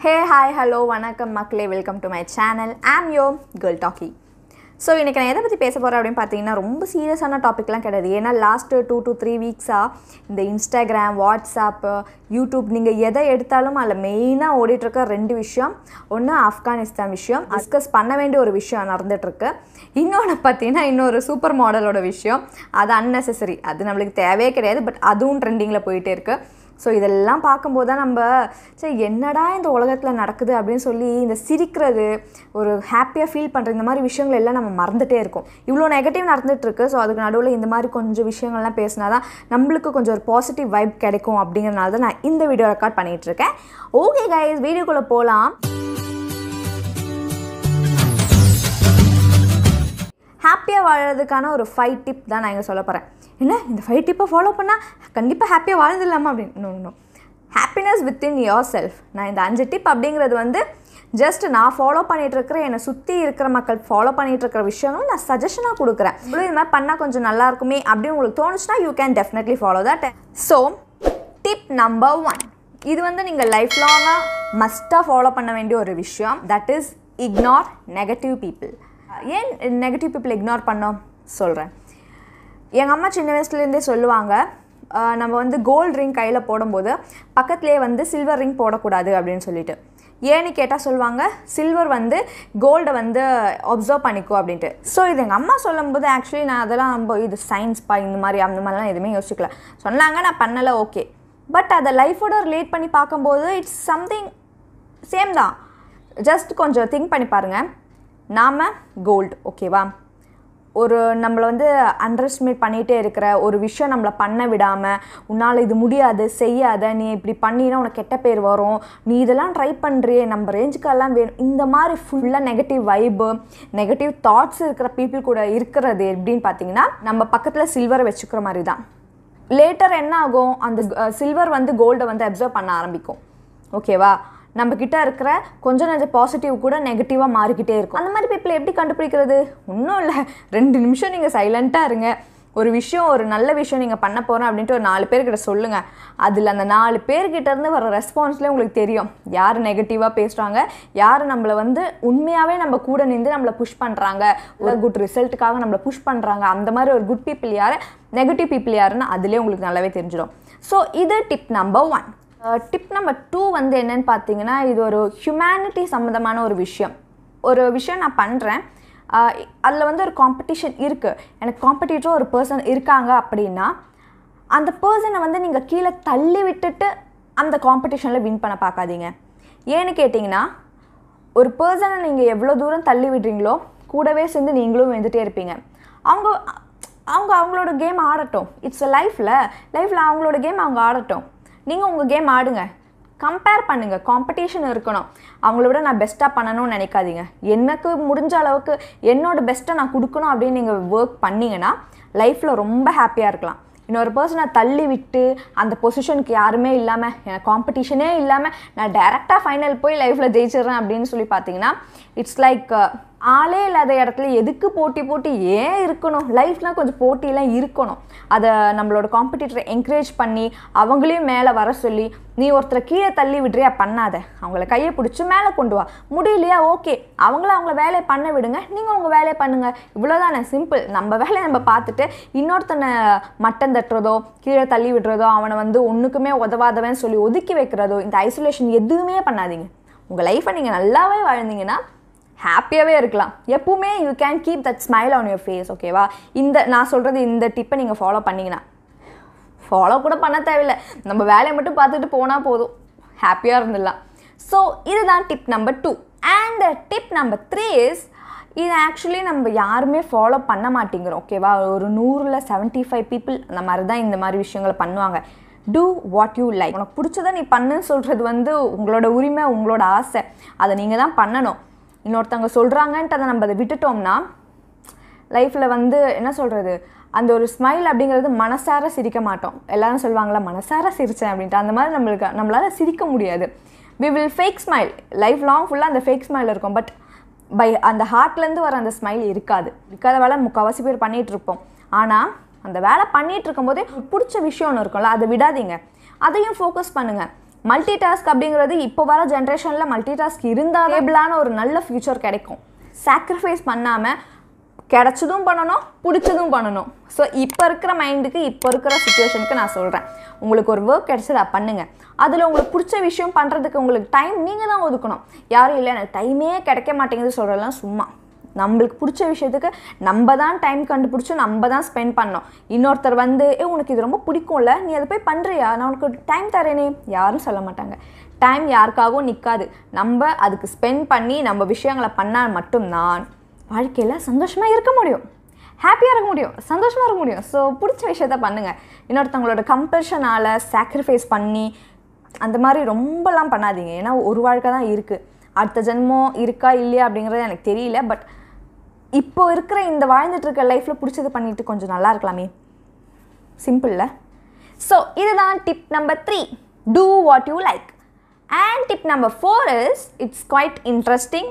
hey hi hello வணக்கம் மக்களே welcome to my channel ஆம் யோ கேர்ள் டாக்கி ஸோ இன்றைக்கி நான் எதை பற்றி பேச போகிறேன் அப்படின்னு பார்த்தீங்கன்னா ரொம்ப சீரியஸான டாபிக்லாம் கிடையாது ஏன்னா லாஸ்ட்டு டூ to த்ரீ வீக்ஸாக இந்த இன்ஸ்டாகிராம் வாட்ஸ்அப்பு யூடியூப் நீங்கள் எதை எடுத்தாலும் அதில் மெயினாக ஓடிட்டுருக்க ரெண்டு விஷயம் ஒன்று ஆப்கானிஸ்தான் விஷயம் டிஸ்கஸ் பண்ண வேண்டிய ஒரு விஷயம் நடந்துகிட்ருக்கு இன்னொன்று பார்த்தீங்கன்னா இன்னொரு சூப்பர் மாடலோட விஷயம் அது அன்னெசரி அது நம்மளுக்கு தேவையே கிடையாது பட் அதுவும் ட்ரெண்டிங்கில் போயிட்டே இருக்குது ஸோ இதெல்லாம் பார்க்கும்போது தான் நம்ம சரி என்னடா இந்த உலகத்தில் நடக்குது அப்படின்னு சொல்லி இந்த சிரிக்கிறது ஒரு ஹாப்பியாக ஃபீல் பண்ணுற இந்த மாதிரி விஷயங்கள் எல்லாம் நம்ம மறந்துட்டே இருக்கோம் இவ்வளோ நெகட்டிவ் நடந்துட்டு இருக்கு ஸோ அதுக்கு நடுவில் இந்த மாதிரி கொஞ்சம் விஷயங்கள்லாம் பேசினா தான் நம்மளுக்கு கொஞ்சம் ஒரு பாசிட்டிவ் வைப் கிடைக்கும் அப்படிங்கிறனால தான் நான் இந்த வீடியோ ரெக்கார்ட் பண்ணிகிட்டு இருக்கேன் ஓகே கைஸ் வீடியோக்குள்ளே போகலாம் ஹாப்பியாக வாழறதுக்கான ஒரு ஃபைவ் டிப் தான் நான் இங்கே சொல்ல போகிறேன் என்ன இந்த ஃபைவ் டிப்பை ஃபாலோ பண்ணால் கண்டிப்பாக ஹாப்பியாக வாழ்ந்துடலாமா அப்படின்னு no no happiness within yourself நான் இந்த அஞ்சு டிப் அப்படிங்கிறது வந்து ஜஸ்ட் நான் ஃபாலோ பண்ணிகிட்டு இருக்கிற என்னை சுற்றி இருக்கிற மக்கள் ஃபாலோ பண்ணிகிட்டு இருக்கிற விஷயங்கள் நான் சஜஷனாக கொடுக்குறேன் இவ்வளோ இது மாதிரி பண்ணால் கொஞ்சம் நல்லா இருக்குமே அப்படின்னு உங்களுக்கு தோணுச்சுன்னா you can definitely follow that so tip number one இது வந்து நீங்கள் லைஃப் லாங்காக மஸ்ட்டாக ஃபாலோ பண்ண வேண்டிய ஒரு விஷயம் that is ignore negative people ஏன் நெகட்டிவ் பீப்புள் இக்னோர் பண்ணோம் சொல்கிறேன் எங்கள் அம்மா சின்ன வயசுலேருந்தே சொல்லுவாங்க ஆஹ் நம்ம வந்து கோல்டு ரிங் கையில் போடும்போது பக்கத்துலேயே வந்து சில்வர் ரிங் போடக்கூடாது அப்படின்னு சொல்லிட்டு ஏன்னு கேட்டால் சொல்லுவாங்க சில்வர் வந்து கோல்டை வந்து அப்சர்வ் பண்ணிக்கோ அப்படின்ட்டு ஸோ இது எங்கள் அம்மா சொல்லும்போது ஆக்சுவலி நான் அதெல்லாம் ரொம்ப இது சயின்ஸ்ப்பா இந்த மாதிரி அந்த மாதிரிலாம் எதுவுமே யோசிக்கல சொன்னாங்க நான் பண்ணலை ஓகே பட் அதை லைஃபோட ரிலேட் பண்ணி பார்க்கும்போது இட்ஸ் சம்திங் சேம் தான் ஜஸ்ட் கொஞ்சம் திங்க் பண்ணி பாருங்கள் நாம் கோல்டு ஓகேவா ஒரு நம்மளை வந்து அண்டர் எஸ்டிமேட் பண்ணிகிட்டே இருக்கிற ஒரு விஷயம் நம்மளை பண்ண விடாமல் உன்னால் இது முடியாது செய்யாத நீ இப்படி பண்ணினா உனக்கு கெட்ட பேர் வரும் நீ இதெல்லாம் ட்ரை பண்ணுறியே நம்ம ரேஞ்சுக்கெல்லாம் வேணும் இந்த மாதிரி ஃபுல்லாக நெகட்டிவ் வைபு நெகட்டிவ் தாட்ஸ் இருக்கிற பீப்புள் கூட இருக்கிறது எப்படின்னு பார்த்தீங்கன்னா நம்ம பக்கத்தில் சில்வரை வச்சுக்கிற மாதிரி தான் லேட்டர் என்ன ஆகும் அந்த சில்வர் வந்து கோல்டை வந்து அப்சர்வ் பண்ண ஆரம்பிக்கும் ஓகேவா நம்ம கிட்ட இருக்கிற கொஞ்சம் நெஞ்ச பாசிட்டிவ் கூட நெகட்டிவாக மாறிக்கிட்டே இருக்கும் அந்த மாதிரி பீப்புளை எப்படி கண்டுபிடிக்கிறது ஒன்றும் இல்லை ரெண்டு நிமிஷம் நீங்கள் சைலண்ட்டாக இருங்க ஒரு விஷயம் ஒரு நல்ல விஷயம் நீங்கள் பண்ண போகிறோம் அப்படின்ட்டு ஒரு நாலு பேர்கிட்ட சொல்லுங்கள் அதில் அந்த நாலு பேர்கிட்ட இருந்து வர ரெஸ்பான்ஸ்லேயே உங்களுக்கு தெரியும் யார் நெகட்டிவாக பேசுகிறாங்க யார் நம்மளை வந்து உண்மையாகவே நம்ம கூட நின்று நம்மளை புஷ் பண்ணுறாங்க ஒரு குட் ரிசல்ட்டுக்காக நம்மளை புஷ் பண்ணுறாங்க அந்த மாதிரி ஒரு குட் பீப்புள் யார் நெகட்டிவ் பீப்புள் யாருன்னு அதுலேயே உங்களுக்கு நல்லாவே தெரிஞ்சிடும் ஸோ இது tip number one tip number two வந்து என்னன்னு பார்த்தீங்கன்னா இது ஒரு ஹியூமனிட்டி சம்மந்தமான ஒரு விஷயம் ஒரு விஷயம் நான் பண்ணுறேன் அதில் வந்து ஒரு காம்படிஷன் இருக்குது எனக்கு காம்படிட்டர் ஒரு பர்சன் இருக்காங்க அப்படின்னா அந்த பர்சனை வந்து நீங்கள் கீழே தள்ளி விட்டுட்டு அந்த காம்படிஷனில் வின் பண்ண பார்க்காதீங்க ஏன்னு கேட்டிங்கன்னா ஒரு பர்சனை நீங்கள் எவ்வளோ தூரம் தள்ளி விடுறீங்களோ கூடவே சேர்ந்து நீங்களும் வந்துட்டே இருப்பீங்க அவங்க அவங்க அவங்களோட கேம் ஆடட்டும் இட்ஸ் லைஃப்பில் லைஃப்பில் அவங்களோட கேம் அவங்க ஆடட்டும் நீங்கள் உங்கள் கேம் ஆடுங்க கம்பேர் பண்ணுங்கள் காம்படிஷன் இருக்கணும் அவங்கள விட நான் பெஸ்ட்டாக பண்ணணும்னு நினைக்காதீங்க எனக்கு முடிஞ்ச அளவுக்கு என்னோட பெஸ்ட்டை நான் கொடுக்கணும் அப்படின்னு நீங்கள் ஒர்க் பண்ணீங்கன்னா லைஃப்பில் ரொம்ப ஹாப்பியாக இருக்கலாம் இன்னொரு பர்சனை தள்ளி விட்டு அந்த பொசிஷனுக்கு யாருமே இல்லாமல் எனக்கு காம்படிஷனே இல்லாமல் நான் டேரெக்டாக ஃபைனல் போய் லைஃப்பில் ஜெயிச்சிடுறேன் அப்படின்னு சொல்லி பார்த்தீங்கன்னா இட்ஸ் லைக் ஆளே இல்லாத இடத்துல எதுக்கு போட்டி போட்டி ஏன் இருக்கணும் லைஃப்னால் கொஞ்சம் போட்டியெல்லாம் இருக்கணும் அதை நம்மளோட காம்படிட்டரை என்கரேஜ் பண்ணி அவங்களையும் மேலே வர சொல்லி நீ ஒருத்தரை கீழே தள்ளி விடுறியா பண்ணாத அவங்கள கையை பிடிச்சி மேலே கொண்டு வா முடியலையா ஓகே அவங்கள அவங்கள வேலையை பண்ண விடுங்க நீங்கள் உங்கள் வேலையை பண்ணுங்கள் இவ்வளோதானே சிம்பிள் நம்ம வேலையை நம்ம பார்த்துட்டு இன்னொருத்தனை மட்டம் தட்டுறதோ கீழே தள்ளி விடுறதோ அவனை வந்து ஒன்றுக்குமே உதவாதவன் சொல்லி ஒதுக்கி வைக்கிறதோ இந்த ஐசோலேஷன் எதுவுமே பண்ணாதீங்க உங்கள் லைஃப்பை நீங்கள் நல்லாவே வாழ்ந்தீங்கன்னா ஹாப்பியாகவே இருக்கலாம் எப்பவுமே you can keep that smile on your face ஓகேவா இந்த நான் சொல்கிறது இந்த டிப்பை நீங்கள் ஃபாலோ பண்ணிங்கன்னா ஃபாலோ கூட பண்ண தேவையில்லை நம்ம வேலையை மட்டும் பார்த்துட்டு போனால் போதும் ஹாப்பியாக இருந்துடலாம் ஸோ இதுதான் tip number two and tip number three is இது ஆக்சுவலி நம்ம யாருமே ஃபாலோ பண்ண மாட்டேங்கிறோம் ஓகேவா ஒரு நூறில் செவன்ட்டி ஃபைவ் பீப்புள் அந்த மாதிரி தான் இந்த மாதிரி விஷயங்களை பண்ணுவாங்க டூ வாட் யூ லைக் உனக்கு பிடிச்சதை நீ பண்ணுன்னு சொல்கிறது வந்து உங்களோட உரிமை உங்களோட ஆசை அதை நீங்கள் தான் பண்ணணும் இன்னொருத்தவங்க சொல்கிறாங்கன்ட்டு அதை நம்ம அதை விட்டுட்டோம்னா லைஃப்பில் வந்து என்ன சொல்கிறது அந்த ஒரு ஸ்மைல் அப்படிங்கிறது மனசார சிரிக்க மாட்டோம் எல்லாரும் சொல்லுவாங்களா மனசார சிரித்தேன் அப்படின்ட்டு அந்த மாதிரி நம்மளுக்கு நம்மளால் சிரிக்க முடியாது we will fake smile life long ஃபுல்லாக அந்த ஃபேக் ஸ்மைல் இருக்கும் பட் பை அந்த ஹார்ட்லேருந்து வர அந்த ஸ்மைல் இருக்காது இருக்காத வேலை முக்கால்வாசி பேர் பண்ணிகிட்டு இருப்போம் ஆனால் அந்த வேலை பண்ணிகிட்டு இருக்கும்போதே பிடிச்ச விஷயம் ஒன்று இருக்கும்ல அதை விடாதீங்க அதையும் ஃபோக்கஸ் பண்ணுங்கள் மல்டி டாஸ்க் அப்படிங்கிறது இப்போ வர ஜென்ரேஷனில் மல்டி டாஸ்க் இருந்தால் ஸ்டேபிளான ஒரு நல்ல ஃப்யூச்சர் கிடைக்கும் சாக்ரிஃபைஸ் பண்ணாமல் கிடைச்சதும் பண்ணணும் பிடிச்சதும் பண்ணணும் ஸோ இப்போ இருக்கிற மைண்டுக்கு இப்போ இருக்கிற சுச்சுவேஷனுக்கு நான் சொல்கிறேன் உங்களுக்கு ஒரு ஒர்க் கிடைச்சதா பண்ணுங்கள் அதில் உங்களுக்கு பிடிச்ச விஷயம் பண்ணுறதுக்கு உங்களுக்கு டைம் நீங்கள் தான் ஒதுக்கணும் யாரும் இல்லை எனக்கு டைமே கிடைக்க மாட்டேங்குது சொல்கிறதெல்லாம் சும்மா நம்மளுக்கு பிடிச்ச விஷயத்துக்கு நம்ம தான் டைம் கண்டுபிடிச்சி நம்ம தான் ஸ்பெண்ட் பண்ணோம் இன்னொருத்தர் வந்து ஏ உனக்கு இது ரொம்ப பிடிக்கும்ல நீ அதை போய் பண்ணுறியா நான் உனக்கு டைம் தரேனே யாரும் சொல்ல மாட்டாங்க டைம் யாருக்காகவும் நிற்காது நம்ம அதுக்கு ஸ்பெண்ட் பண்ணி நம்ம விஷயங்களை பண்ணால் மட்டும்தான் வாழ்க்கையில் சந்தோஷமாக இருக்க முடியும் ஹாப்பியாக இருக்க முடியும் சந்தோஷமாக இருக்க முடியும் ஸோ பிடிச்ச விஷயத்த பண்ணுங்கள் இன்னொருத்தவங்களோட கம்பல்ஷனால் சாக்ரிஃபைஸ் பண்ணி அந்த மாதிரி ரொம்பலாம் பண்ணாதீங்க ஏன்னா ஒரு வாழ்க்கை தான் இருக்குது அடுத்த ஜென்மம் இருக்கா இல்லையா அப்படிங்கிறது எனக்கு தெரியல பட் இப்போ இருக்கிற இந்த வாழ்ந்துட்டு இருக்க லைஃப்பில் பிடிச்சது பண்ணிட்டு கொஞ்சம் நல்லா இருக்கலாமே சிம்பிளில் ஸோ இதுதான் tip number three do what you like and tip number four is it's quite interesting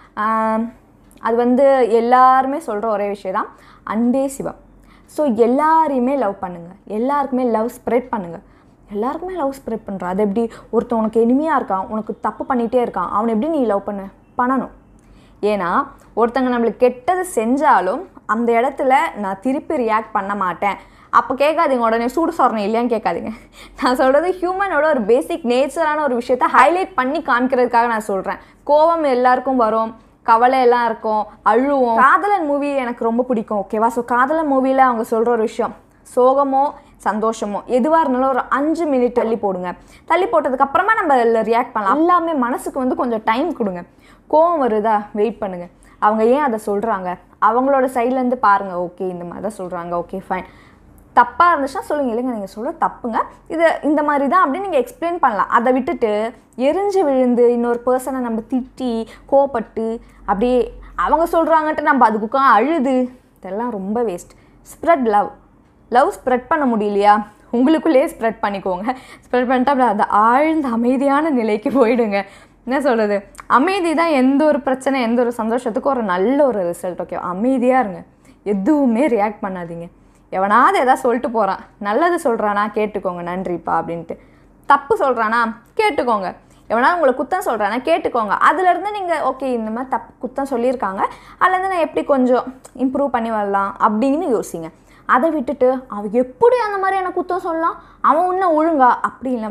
அது வந்து எல்லாருமே சொல்கிற ஒரே விஷயம் தான் அன்பே சிவம் ஸோ எல்லாரையுமே லவ் பண்ணுங்கள் எல்லாருக்குமே லவ் ஸ்ப்ரெட் பண்ணுங்கள் எல்லாருக்குமே லவ் ஸ்ப்ரெட் பண்ணுற அது எப்படி ஒருத்தன் உனக்கு எளிமையாக இருக்கான் உனக்கு தப்பு பண்ணிகிட்டே இருக்கான் அவனை எப்படி நீ லவ் பண்ண பண்ணணும் ஏன்னா ஒருத்தங்க நம்மளுக்கு கெட்டது செஞ்சாலும் அந்த இடத்துல நான் திருப்பி ரியாக்ட் பண்ண மாட்டேன் அப்போ கேட்காதீங்க உடனே சூடு சொரணம் இல்லையான்னு கேட்காதீங்க நான் சொல்கிறது ஹியூமனோட ஒரு பேசிக் நேச்சரான ஒரு விஷயத்த ஹைலைட் பண்ணி காமிக்கிறதுக்காக நான் சொல்கிறேன் கோவம் எல்லாருக்கும் வரும் கவலை எல்லாம் இருக்கும் அழுவோம் காதலன் மூவி எனக்கு ரொம்ப பிடிக்கும் ஓகேவா ஸோ காதலன் மூவியில் அவங்க சொல்கிற ஒரு விஷயம் சோகமோ சந்தோஷமோ எதுவாக இருந்தாலும் ஒரு அஞ்சு மினிட் தள்ளி போடுங்க தள்ளி போட்டதுக்கு அப்புறமா நம்ம அதில் ரியாக்ட் பண்ணலாம் எல்லாமே மனசுக்கு வந்து கொஞ்சம் டைம் கொடுங்க கோவம் வருதா வெயிட் பண்ணுங்க அவங்க ஏன் அதை சொல்கிறாங்க அவங்களோட சைட்லேருந்து பாருங்கள் ஓகே இந்த மாதிரி தான் சொல்கிறாங்க ஓகே ஃபைன் தப்பாக இருந்துச்சுன்னா சொல்லுங்க இல்லைங்க நீங்கள் சொல்ல தப்புங்க இது இந்த மாதிரி தான் அப்படின்னு நீங்கள் எக்ஸ்பிளைன் பண்ணலாம் அதை விட்டுட்டு எரிஞ்சு விழுந்து இன்னொரு பர்சனை நம்ம திட்டி கோவப்பட்டு அப்படியே அவங்க சொல்கிறாங்கன்ட்டு நம்ம அதுக்கு அழுது இதெல்லாம் ரொம்ப waste spread love love spread பண்ண முடியலையா உங்களுக்குள்ளேயே ஸ்ப்ரெட் பண்ணிக்கோங்க ஸ்ப்ரெட் பண்ணிட்டு அப்படி அந்த ஆழ்ந்த அமைதியான நிலைக்கு போயிடுங்க என்ன சொல்கிறது அமைதி தான் எந்த ஒரு பிரச்சனை எந்த ஒரு சந்தோஷத்துக்கும் ஒரு நல்ல ஒரு ரிசல்ட் ஓகே அமைதியாக இருங்க எதுவுமே ரியாக்ட் பண்ணாதீங்க எவனாவது எதாவது சொல்லிட்டு போகிறான் நல்லது சொல்கிறானா கேட்டுக்கோங்க நன்றிப்பா அப்படின்ட்டு தப்பு சொல்கிறானா கேட்டுக்கோங்க எவனாவது உங்களை குத்தம் சொல்கிறானா கேட்டுக்கோங்க அதுலேருந்து நீங்கள் ஓகே இந்த மாதிரி தப்பு குத்தம் சொல்லியிருக்காங்க அதுலேருந்து நான் எப்படி கொஞ்சம் இம்ப்ரூவ் பண்ணி வரலாம் அப்படின்னு யோசிங்க அதை விட்டுட்டு அவன் எப்படி அந்த மாதிரியான குத்தம் சொல்லலாம் அவன் இன்னும் ஒழுங்கா அப்படி இல்லை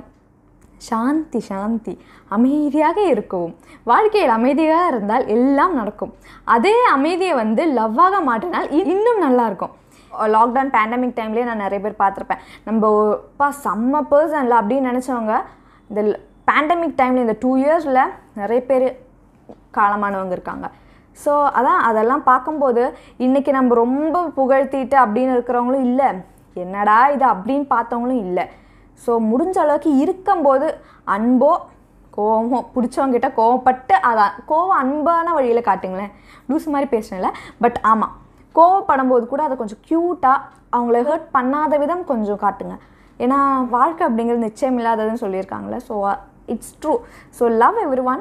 சாந்தி சாந்தி அமைதியாக இருக்கவும் வாழ்க்கையில் அமைதியாக இருந்தால் எல்லாம் நடக்கும் அதே அமைதியை வந்து லவ்வாக மாற்றினால் இ- இன்னும் நல்லா இருக்கும் லாக்டவுன் பேண்டமிக் டைம்லேயே நான் நிறைய பேர் பார்த்துருப்பேன் நம்ம பா செம்ம பர்சனில் அப்படின்னு நினச்சவங்க இந்த பேண்டமிக் டைமில் இந்த டூ இயர்ஸில் நிறைய பேர் காலமானவங்க இருக்காங்க ஸோ அதான் அதெல்லாம் பார்க்கும்போது இன்றைக்கி நம்ம ரொம்ப புகழ்த்திட்டு அப்படின்னு இருக்கிறவங்களும் இல்லை என்னடா இது அப்படின்னு பார்த்தவங்களும் இல்லை ஸோ முடிஞ்ச அளவுக்கு இருக்கும்போது அன்போ கோவமோ பிடிச்சவங்ககிட்ட கோவப்பட்டு அதான் கோவம் அன்பான வழியில் காட்டுங்களேன் லூஸ் மாதிரி பேசுனேன்ல பட் ஆமாம் கோவப்படும் போது கூட அதை கொஞ்சம் க்யூட்டாக அவங்கள ஹர்ட் பண்ணாத விதம் கொஞ்சம் காட்டுங்க ஏன்னா வாழ்க்கை அப்படிங்கிறது நிச்சயம் இல்லாததுன்னு சொல்லியிருக்காங்களே so it's true so love everyone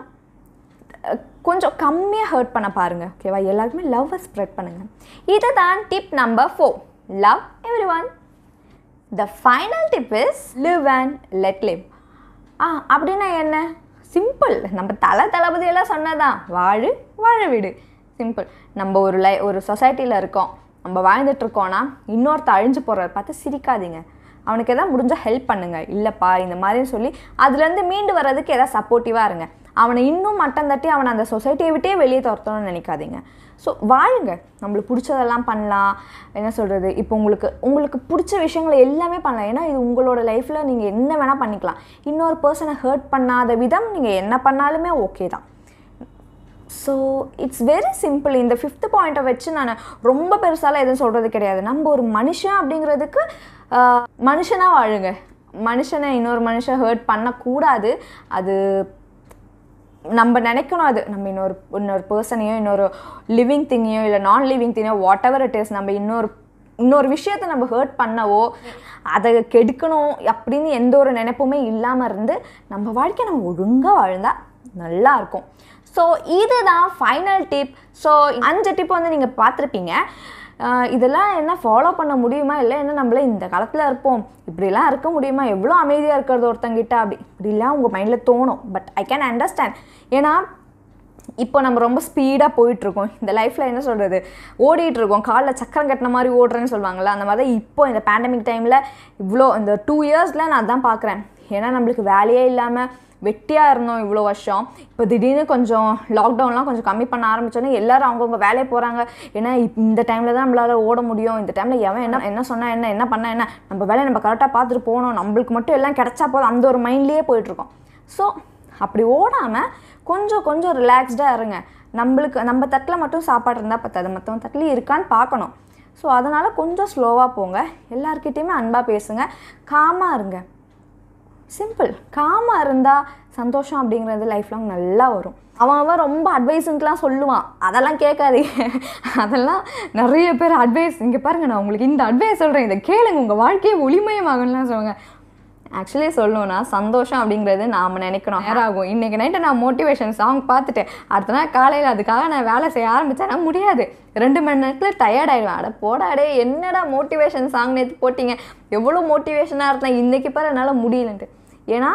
கொஞ்சம் கம்மியாக ஹர்ட் பண்ண பாருங்கள் ஓகேவா எல்லாருக்குமே லவ்வை ஸ்ப்ரெட் பண்ணுங்கள் இதுதான் tip number four love everyone the final tip is live and let live ஆ அப்படின்னா என்ன சிம்பிள் நம்ம தலை தளபதி எல்லாம் சொன்னதான் வாழு வாழ விடு சிம்பிள் நம்ம ஒரு லை ஒரு சொசைட்டியில் இருக்கோம் நம்ம வாழ்ந்துட்டு இருக்கோம்னா இன்னொருத்த அழிஞ்சு போகிறத பார்த்து சிரிக்காதீங்க அவனுக்கு எதாவது முடிஞ்சால் ஹெல்ப் பண்ணுங்க இல்லைப்பா இந்த மாதிரின்னு சொல்லி அதுலேருந்து மீண்டு வர்றதுக்கு எதாவது சப்போர்ட்டிவாக இருங்க அவனை இன்னும் மட்டம் தட்டி அவனை அந்த சொசைட்டியை விட்டே வெளியே துரத்தணும்னு நினைக்காதீங்க ஸோ வாழுங்க நம்மளுக்கு பிடிச்சதெல்லாம் பண்ணலாம் என்ன சொல்கிறது இப்போ உங்களுக்கு உங்களுக்கு பிடிச்ச விஷயங்களை எல்லாமே பண்ணலாம் ஏன்னா இது உங்களோட லைஃப்பில் நீங்கள் என்ன வேணால் பண்ணிக்கலாம் இன்னொரு பர்சனை ஹர்ட் பண்ணாத விதம் நீங்கள் என்ன பண்ணாலுமே ஓகே தான் ஸோ இட்ஸ் வெரி சிம்பிள் இந்த ஃபிஃப்த் பாயிண்ட்டை வச்சு நான் ரொம்ப பெருசாலாம் எதுவும் சொல்கிறது கிடையாது நம்ம ஒரு மனுஷன் அப்படிங்கிறதுக்கு ஆஹ், மனுஷனா வாழுங்க மனுஷனை இன்னொரு மனுஷன் ஹர்ட் பண்ணக்கூடாது அது நம்ம நினைக்கணும் அது நம்ம இன்னொரு இன்னொரு பர்சனையோ இன்னொரு லிவிங் திங்கையோ இல்லை நான் லிவிங் திங்கையோ வாட் எவர் இட் இஸ் நம்ம இன்னொரு இன்னொரு விஷயத்தை நம்ம ஹர்ட் பண்ணவோ அதை கெடுக்கணும் அப்படின்னு எந்த ஒரு நினைப்புமே இல்லாமல் இருந்து நம்ம வாழ்க்கை நம்ம ஒழுங்காக வாழ்ந்தா நல்லா இருக்கும் ஸோ இதுதான் ஃபைனல் டிப் ஸோ அஞ்சு டிப் வந்து நீங்கள் பார்த்துருப்பீங்க ஆஹ் இதெல்லாம் என்ன ஃபாலோ பண்ண முடியுமா இல்லை என்ன நம்மள இந்த காலத்தில் இருப்போம் இப்படிலாம் இருக்க முடியுமா எவ்வளோ அமைதியாக இருக்கிறது ஒருத்தங்கிட்ட அப்படி இப்படிலாம் உங்கள் மைண்டில் தோணும் பட் ஐ கேன் அண்டர்ஸ்டாண்ட் ஏன்னா இப்போ நம்ம ரொம்ப ஸ்பீடாக போயிட்டுருக்கோம் இந்த லைஃப்பில் என்ன சொல்கிறது ஓடிட்டுருக்கோம் காலில் சக்கரம் கட்டின மாதிரி ஓடுறேன்னு சொல்லுவாங்கள்ல அந்த மாதிரி தான் இப்போ இந்த பேண்டமிக் டைமில் இவ்வளோ இந்த டூ இயர்ஸில் நான் அதான் பார்க்குறேன் ஏன்னா நம்மளுக்கு வேலையே இல்லாமல் வெட்டியாக இருந்தோம் இவ்வளோ வருஷம் இப்போ திடீர்னு கொஞ்சம் லாக்டவுன்லாம் கொஞ்சம் கம்மி பண்ண ஆரம்பிச்சோன்னே எல்லாரும் அவங்கவுங்க வேலையை போகிறாங்க ஏன்னா இப்- இந்த டைமில் தான் நம்மளால் ஓட முடியும் இந்த டைமில் எவன் என்ன என்ன சொன்னா என்ன என்ன பண்ணா என்ன நம்ம வேலையை நம்ம கரெக்டாக பார்த்துட்டு போகணும் நம்மளுக்கு மட்டும் எல்லாம் கிடைச்சா போதும் அந்த ஒரு மைண்ட்லேயே போயிட்டுருக்கோம் ஸோ அப்படி ஓடாமல் கொஞ்சம் கொஞ்சம் ரிலாக்ஸ்டாக இருங்க நம்மளுக்கு நம்ம தட்டில் மட்டும் சாப்பாடு இருந்தால் பத்தாது மற்றவங்க தட்டிலையும் இருக்கான்னு பார்க்கணும் ஸோ அதனால் கொஞ்சம் ஸ்லோவாக போங்க எல்லாருக்கிட்டேயுமே அன்பாக பேசுங்க காமாக இருங்க சிம்பிள் காமாக இருந்தால் சந்தோஷம் அப்படிங்கிறது லைஃப் லாங் நல்லா வரும் அவன் அவன் ரொம்ப அட்வைஸுன்ட்டுலாம் சொல்லுவான் அதெல்லாம் கேட்காதீங்க அதெல்லாம் நிறைய பேர் அட்வைஸ் இங்கே பாருங்க நான் உங்களுக்கு இந்த அட்வைஸ் சொல்கிறேன் இதை கேளுங்க உங்கள் வாழ்க்கையை ஒளிமயமாகணும்லாம் சொல்லுவாங்க ஆக்சுவலி சொல்லணும்னா சந்தோஷம் அப்படிங்கிறது நாம் நினைக்கணும் நேரம் ஆகும் இன்றைக்கி நைட்டு நான் மோட்டிவேஷன் சாங் பார்த்துட்டு அடுத்த நாள் காலையில் அதுக்காக நான் வேலை செய்ய ஆரம்பித்தேன்னா முடியாது ரெண்டு மணி நேரத்தில் டயர்ட் ஆகிடுவேன் அட போடாடே என்னடா மோட்டிவேஷன் சாங் நேற்று போட்டிங்க எவ்வளோ மோட்டிவேஷனாக இருந்தேன் இன்றைக்கி பாரு என்னால் முடியலன்ட்டு ஏன்னா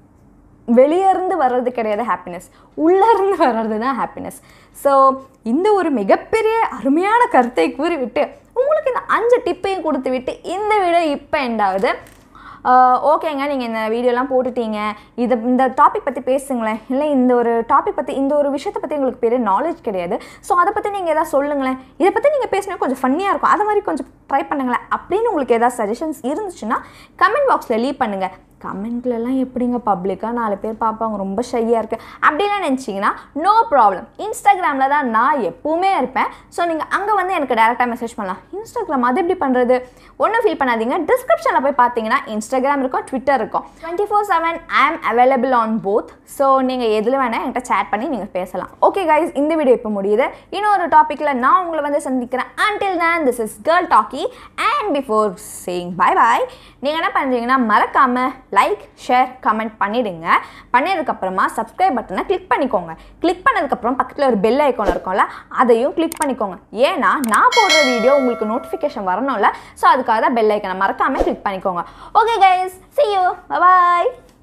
வெளியே இருந்து வர்றது கிடையாது ஹாப்பினஸ் உள்ளே இருந்து வர்றது தான் ஹாப்பினஸ் ஸோ இந்த ஒரு மிகப்பெரிய அருமையான கருத்தை கூறிவிட்டு உங்களுக்கு இந்த அஞ்சு டிப்பையும் கொடுத்து விட்டு இந்த வீடியோ இப்போ எண்டாவது ஓகேங்க நீங்கள் இந்த வீடியோலாம் போட்டுட்டீங்க இதை இந்த டாபிக் பற்றி பேசுங்களேன் இல்லை இந்த ஒரு டாபிக் பற்றி இந்த ஒரு விஷயத்தை பற்றி உங்களுக்கு பெரிய நாலேஜ் கிடையாது ஸோ அதை பற்றி நீங்கள் எதாவது சொல்லுங்களேன் இதை பற்றி நீங்கள் பேசினா கொஞ்சம் ஃபன்னியாக இருக்கும் அதை மாதிரி கொஞ்சம் ட்ரை பண்ணுங்களேன் அப்படின்னு உங்களுக்கு ஏதாவது சஜஷன்ஸ் இருந்துச்சுன்னா கமெண்ட் பாக்ஸில் லீவ் பண்ணுங்கள் கமெண்ட்லலாம் எப்படிங்க பப்ளிக்காக நாலு பேர் பார்ப்பாங்க ரொம்ப ஷையாக இருக்கு அப்படிலாம் நினச்சிங்கன்னா நோ ப்ராப்ளம் இன்ஸ்டாகிராமில் தான் நான் எப்பவுமே இருப்பேன் ஸோ நீங்கள் அங்கே வந்து எனக்கு டேரெக்டாக மெசேஜ் பண்ணலாம் இன்ஸ்டாகிராம் அது எப்படி பண்ணுறது ஒன்றும் ஃபீல் பண்ணாதீங்க டிஸ்கிரிப்ஷனில் போய் பார்த்தீங்கன்னா இன்ஸ்டாகிராம் இருக்கும் ட்விட்டர் இருக்கும் டுவெண்ட்டி ஃபோர் செவன் ஐ ஆம் அவைலபிள் ஆன் போத் ஸோ நீங்கள் எதில் வேணால் என்கிட்ட சேட் பண்ணி நீங்கள் பேசலாம் ஓகே கைஸ் இந்த வீடியோ இப்போ முடியுது இன்னொரு டாப்பிக்கில் நான் உங்களை வந்து சந்திக்கிறேன் until then this is girl talkie and before saying bye bye நீங்கள் என்ன பண்ணுறீங்கன்னா மறக்காமல் லைக் ஷேர் கமெண்ட் பண்ணிடுங்க பண்ணதுக்கப்புறமா சப்ஸ்கிரைப் பட்டனை கிளிக் பண்ணிக்கோங்க கிளிக் பண்ணதுக்கப்புறம் பக்கத்தில் ஒரு பெல் ஐக்கான் இருக்கும்ல அதையும் கிளிக் பண்ணிக்கோங்க ஏன்னா நான் போடுற வீடியோ உங்களுக்கு நோட்டிஃபிகேஷன் வரணும்ல ஸோ அதுக்காக தான் பெல் ஐக்கனை மறக்காமல் கிளிக் பண்ணிக்கோங்க okay guys see you bye bye